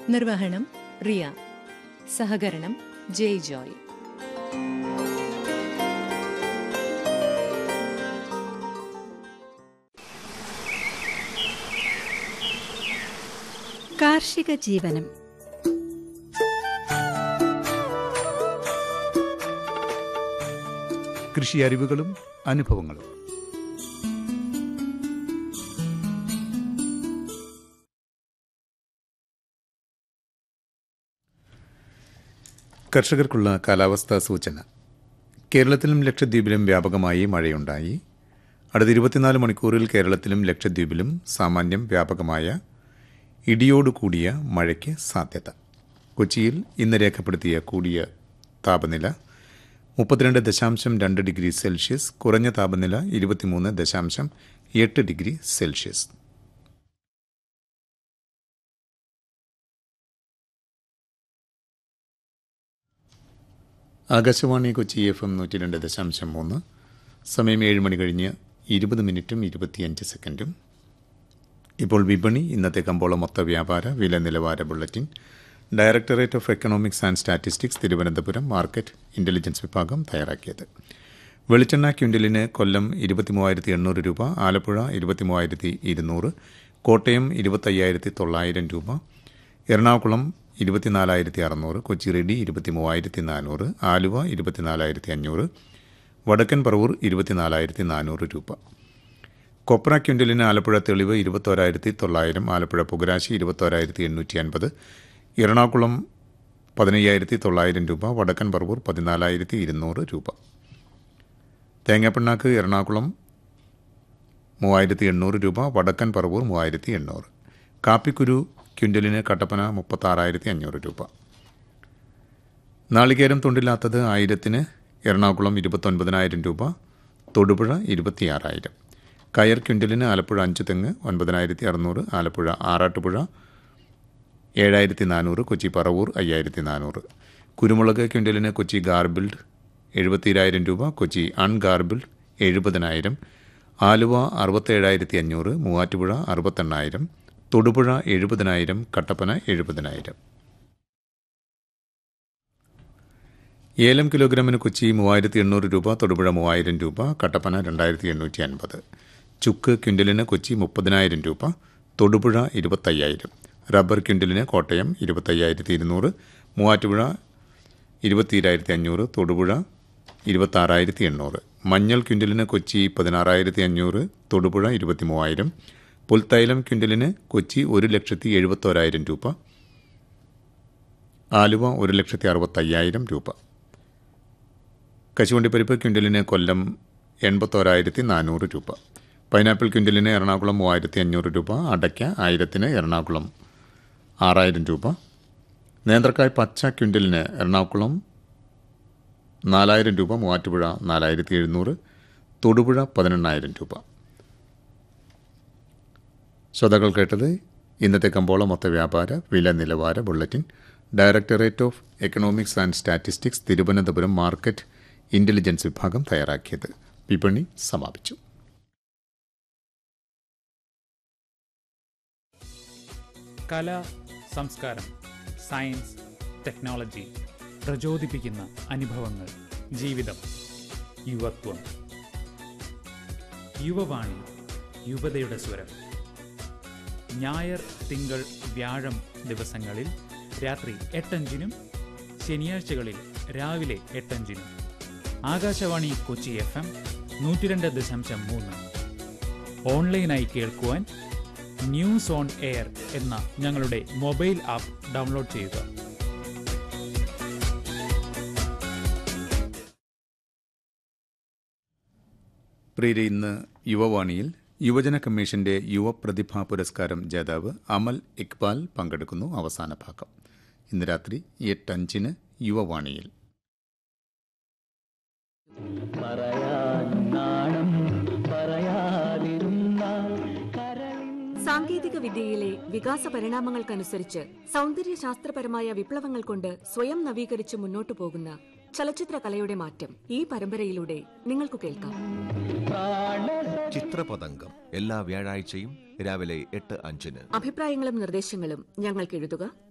നിർവഹണം റിയ സഹകരണം ജയ് ജോയ് കാർഷിക ജീവനം കൃഷി അറിവുകളും അനുഭവങ്ങളും കർഷകർക്കുള്ള കാലാവസ്ഥാ സൂചന കേരളത്തിലും ലക്ഷദ്വീപിലും വ്യാപകമായി മഴയുണ്ടായി അടുത്ത ഇരുപത്തിനാല് മണിക്കൂറിൽ കേരളത്തിലും ലക്ഷദ്വീപിലും സാമാന്യം വ്യാപകമായ ഇടിയോടുകൂടിയ മഴയ്ക്ക് സാധ്യത കൊച്ചിയിൽ ഇന്ന് രേഖപ്പെടുത്തിയ കൂടിയ താപനില മുപ്പത്തിരണ്ട് ദശാംശം രണ്ട് ഡിഗ്രി സെൽഷ്യസ് കുറഞ്ഞ താപനില ഇരുപത്തിമൂന്ന് ദശാംശം എട്ട് degree Celsius Akashvani Kochi FM എം നൂറ്റി രണ്ട് ദശാംശം മൂന്ന് സമയം ഏഴ് മണി കഴിഞ്ഞ് ഇരുപത് മിനിറ്റും ഇരുപത്തിയഞ്ച് സെക്കൻഡും ഇപ്പോൾ വിപണി ഇന്നത്തെ കമ്പോള മൊത്ത വ്യാപാര വില നിലവാര bulletin directorate of economics and statistics Thiruvananthapuram market intelligence വിഭാഗം തയ്യാറാക്കിയത് വെളിച്ചെണ്ണ ക്വിൻ്റലിന് കൊല്ലം ഇരുപത്തിമൂവായിരത്തി എണ്ണൂറ് രൂപ ആലപ്പുഴ ഇരുപത്തിമൂവായിരത്തി ഇരുന്നൂറ് കോട്ടയം ഇരുപത്തയ്യായിരത്തി തൊള്ളായിരം രൂപ എറണാകുളം ഇരുപത്തിനാലായിരത്തി അറുന്നൂറ് കൊച്ചി റെഡി ഇരുപത്തിമൂവായിരത്തി നാനൂറ് ആലുവ ഇരുപത്തിനാലായിരത്തി അഞ്ഞൂറ് വടക്കൻ പറവൂർ ഇരുപത്തിനാലായിരത്തി നാനൂറ് രൂപ കൊപ്ര ക്വിൻ്റലിന് ആലപ്പുഴ തെളിവ് ഇരുപത്തോരായിരത്തി തൊള്ളായിരം ആലപ്പുഴ പുകരാശി ഇരുപത്തോരായിരത്തി എണ്ണൂറ്റി അൻപത് എറണാകുളം പതിനയ്യായിരത്തി തൊള്ളായിരം രൂപ വടക്കൻ പറവൂർ പതിനാലായിരത്തി ഇരുന്നൂറ് രൂപ തേങ്ങാപ്പിണ്ണാക്ക് എറണാകുളം മൂവായിരത്തി എണ്ണൂറ് രൂപ വടക്കൻ പറവൂർ മൂവായിരത്തി എണ്ണൂറ് കാപ്പിക്കുരു ക്വിൻ്റലിന് കട്ടപ്പന മുപ്പത്താറായിരത്തി അഞ്ഞൂറ് രൂപ നാളികേരം തൊണ്ടില്ലാത്തത് ആയിരത്തിന് എറണാകുളം ഇരുപത്തൊൻപതിനായിരം രൂപ തൊടുപുഴ ഇരുപത്തിയാറായിരം കയർ ക്വിൻ്റലിന് ആലപ്പുഴ അഞ്ച് തെങ്ങ് ഒൻപതിനായിരത്തി അറുന്നൂറ് ആലപ്പുഴ ആറാട്ടുപുഴ ഏഴായിരത്തി നാനൂറ് കൊച്ചി പറവൂർ അയ്യായിരത്തി നാനൂറ് കുരുമുളക് ക്വിൻ്റലിന് കൊച്ചി ഗാർബിൾഡ് എഴുപത്തിരായിരം രൂപ കൊച്ചി അൺഗാർബിൾഡ് എഴുപതിനായിരം ആലുവ അറുപത്തേഴായിരത്തി അഞ്ഞൂറ് മൂവാറ്റുപുഴ അറുപത്തെണ്ണായിരം തൊടുപുഴ എഴുപതിനായിരം കട്ടപ്പന എഴുപതിനായിരം ഏലം കിലോഗ്രാമിന് കൊച്ചി മൂവായിരത്തി എണ്ണൂറ് രൂപ തൊടുപുഴ മൂവായിരം രൂപ കട്ടപ്പന രണ്ടായിരത്തി എണ്ണൂറ്റി അൻപത് ചുക്ക് ക്വിൻ്റലിന് കൊച്ചി മുപ്പതിനായിരം രൂപ തൊടുപുഴ ഇരുപത്തയ്യായിരം റബ്ബർ ക്വിൻ്റലിന് കോട്ടയം ഇരുപത്തയ്യായിരത്തി ഇരുന്നൂറ് മൂവാറ്റുപുഴ ഇരുപത്തിരായിരത്തി അഞ്ഞൂറ് തൊടുപുഴ ഇരുപത്താറായിരത്തി എണ്ണൂറ് മഞ്ഞൾ ക്വിൻ്റലിന് കൊച്ചി പതിനാറായിരത്തി അഞ്ഞൂറ് തൊടുപുഴ ഇരുപത്തി മൂവായിരം പുൽത്തൈലം ക്വിൻ്റലിന് കൊച്ചി ഒരു ലക്ഷത്തി എഴുപത്തോരായിരം രൂപ ആലുവ ഒരു ലക്ഷത്തി അറുപത്തയ്യായിരം രൂപ കശുവണ്ടിപ്പരിപ്പ് ക്വിൻ്റലിന് കൊല്ലം എൺപത്തോരായിരത്തി നാനൂറ് രൂപ പൈനാപ്പിൾ ക്വിൻ്റലിന് എറണാകുളം മൂവായിരത്തി അഞ്ഞൂറ് രൂപ അടയ്ക്ക ആയിരത്തിന് എറണാകുളം ആറായിരം രൂപ നേന്ത്രക്കായ് പച്ച ക്വിൻ്റലിന് എറണാകുളം നാലായിരം രൂപ മൂവാറ്റുപുഴ നാലായിരത്തി എഴുന്നൂറ് തൊടുപുഴ പതിനെണ്ണായിരം രൂപ ശ്രോതാക്കൾ കേട്ടത് ഇന്നത്തെ കമ്പോള മൊത്ത വ്യാപാര വില നിലവാര bulletin directorate of economics and statistics Thiruvananthapuram market intelligence വിഭാഗം തയ്യാറാക്കിയത് വിപണി സമാപിച്ചു കല സംസ്കാരം സയൻസ് ടെക്നോളജി പ്രചോദിപ്പിക്കുന്ന അനുഭവങ്ങൾ ജീവിതം യുവത്വം യുവവാണി യുവതയുടെ സ്വരം ഞായർ തിങ്കൾ വ്യാഴം ദിവസങ്ങളിൽ രാത്രി എട്ടഞ്ചിനും ശനിയാഴ്ചകളിൽ രാവിലെ എട്ടഞ്ചിനും ആകാശവാണി കൊച്ചി എഫ് എം നൂറ്റിരണ്ട് ദശാംശം മൂന്ന് ഓൺലൈനായി കേൾക്കുവാൻ ന്യൂസ് ഓൺ എയർ എന്ന ഞങ്ങളുടെ മൊബൈൽ ആപ്പ് ഡൗൺലോഡ് ചെയ്യുക പ്രിയരെ ഇന്ന് യുവവാണിയിൽ യുവജന കമ്മീഷന്റെ യുവപ്രതിഭാ പുരസ്കാരം ജേതാവ് അമൽ ഇക്ബാൽ പങ്കെടുക്കുന്നു അവസാന ഭാഗം ഇന്ന് രാത്രി എട്ടഞ്ചിന് യുവവാണിയിൽ പറയാൻ നാണം പറയാതിരുന്നാൽ കരളിൻ സാങ്കേതിക വിദ്യയിലെ വികാസ പരിണാമങ്ങൾക്കനുസരിച്ച് സൗന്ദര്യ ശാസ്ത്രപരമായ വിപ്ലവങ്ങൾ കൊണ്ട് സ്വയം നവീകരിച്ച് മുന്നോട്ടു പോകുന്ന ചലച്ചിത്ര കലയുടെ മാറ്റം ഈ പരമ്പരയിലൂടെ നിങ്ങൾക്ക് കേൾക്കാം ചിത്രപതംഗം എല്ലാ വ്യാഴാഴ്ചയും രാവിലെ എട്ട് അഞ്ചിന് അഭിപ്രായങ്ങളും നിർദ്ദേശങ്ങളും ഞങ്ങൾക്ക് എഴുതുക